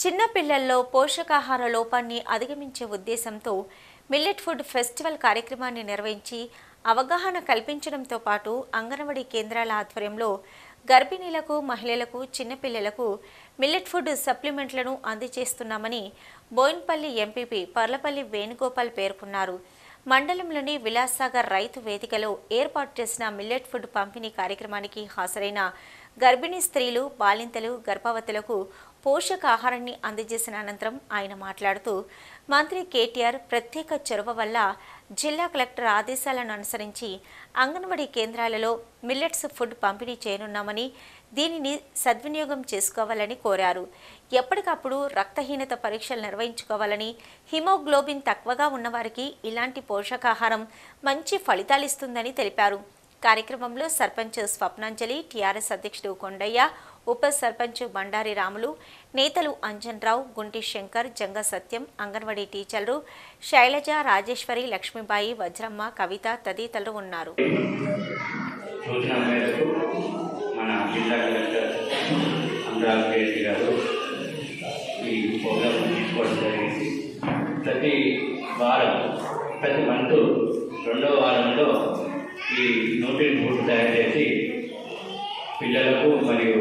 చిన్నపిల్లల్లో పోషకాహార లోపాన్ని అధిగమించే ఉద్దేశంతో మిల్లెట్ ఫుడ్ ఫెస్టివల్ కార్యక్రమాన్ని నిర్వహించి అవగాహన కల్పించడంతో పాటు అంగన్వాడీ కేంద్రాల ఆధ్వర్యంలో గర్భిణీలకు మహిళలకు చిన్నపిల్లలకు మిల్లెట్ ఫుడ్ సప్లిమెంట్లను అందజేస్తున్నామని బోయిన్పల్లి ఎంపీపీ పర్లపల్లి వేణుగోపాల్ పేర్కొన్నారు మండలంలోని విలాసాగర్ రైతు వేదికలో ఏర్పాటు చేసిన మిల్లెట్ ఫుడ్ పంపిణీ కార్యక్రమానికి హాజరైన గర్భిణీ స్త్రీలు బాలింతలు గర్భవతులకు పోషకాహారాన్ని అందజేసిన అనంతరం ఆయన మాట్లాడుతూ మంత్రి కేటీఆర్ ప్రత్యేక చొరవ వల్ల జిల్లా కలెక్టర్ ఆదేశాలను అనుసరించి అంగన్వాడీ కేంద్రాలలో మిల్లెట్స్ ఫుడ్ పంపిణీ చేయనున్నామని దీనిని సద్వినియోగం చేసుకోవాలని కోరారు ఎప్పటికప్పుడు రక్తహీనత పరీక్షలు నిర్వహించుకోవాలని హిమోగ్లోబిన్ తక్కువగా ఉన్నవారికి ఇలాంటి పోషకాహారం మంచి ఫలితాలిస్తుందని తెలిపారు కార్యక్రమంలో సర్పంచ్ స్వప్నాంజలి టీఆర్ఎస్ అధ్యక్షుడు కొండయ్య ఉప సర్పంచ్ బండారి రాములు నేతలు అంజన్ రావు గుంటి శంకర్ జంగ సత్యం అంగన్వాడీ టీచర్లు శైలజ రాజేశ్వరి లక్ష్మీబాయి వజ్రమ్మ కవిత తదితరులు ఉన్నారు సూచన మేరకు మన జిల్లా కలెక్టర్ అనురాగ్ రెడ్డి గారు ఈ ప్రోగ్రామ్ తీసుకోవడం జరిగింది ప్రతి వారం ప్రతి మంత్ రెండో వారంలో ఈ నోటిన్ ఫుడ్ తయారు చేసి పిల్లలకు మరియు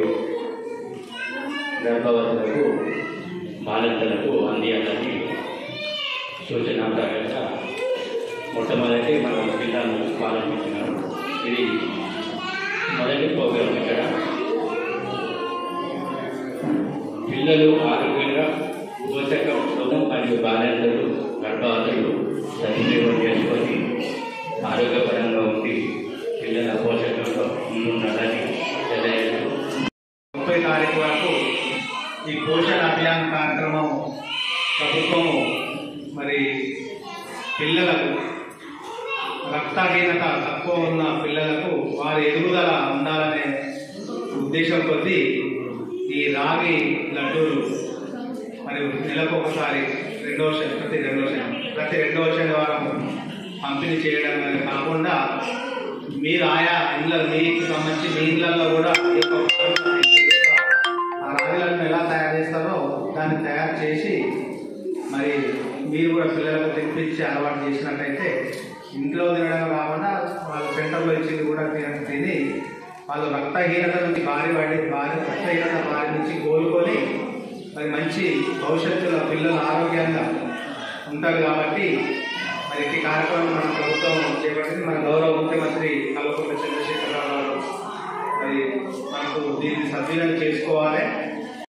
గర్భవతులకు బాలింతలకు అందియాలని సూచన ప్రకారంగా మొట్టమొదటి మన జిల్లాను ప్రారంభించినారు ఇది మొదటి ప్రోగ్రాం ఇక్కడ పిల్లలు ఆరోగ్యంగా పోషకంతో మరియు బాలింతలు గర్భవతులు సద్వినియోగం చేసుకొని ఆరోగ్యపరంగా ఉండి పిల్లల పోషకంతో ముందుండాలని తెలియజేస్తూ ముప్పై తారీఖు వరకు ఈ పోషణ అభియాన్ కార్యక్రమం ప్రభుత్వము మరి పిల్లలకు రక్తహీనత తక్కువ ఉన్న పిల్లలకు వారి ఎదుగుదల ఉండాలనే ఉద్దేశం కొద్దీ ఈ రాగి లడ్డూలు మరియు నెలకు ఒకసారి రెండవ శని ప్రతి రెండవ శని ప్రతి రెండవ శనివారం పంపిణీ చేయడం అనేది కాకుండా మీరు ఆయా ఇళ్ళ మీకు సంబంధించి మీ ఇళ్ళల్లో కూడా ఈ యొక్క ఆ రాగిలను ఎలా తయారు చేస్తారో దాన్ని తయారు చేసి మరి మీరు కూడా పిల్లలకు తినిపించి అలవాటు చేసినట్టయితే ఇంట్లో తినడం కాకుండా వాళ్ళ సెంటర్లో ఇచ్చింది కూడా తిన తిని వాళ్ళు రక్తహీనత నుంచి భారీ పడి భారీ రక్తహీనత భారీ నుంచి కోలుకొని మరి మంచి భవిష్యత్తులో పిల్లలు ఆరోగ్యంగా ఉంటారు కాబట్టి మరి ఈ కార్యక్రమం మన ప్రభుత్వం చేపట్టింది మన గౌరవ ముఖ్యమంత్రి కల్వకుంట్ల చంద్రశేఖరరావు గారు మరి మనకు దీన్ని సద్వినియోగం చేసుకోవాలి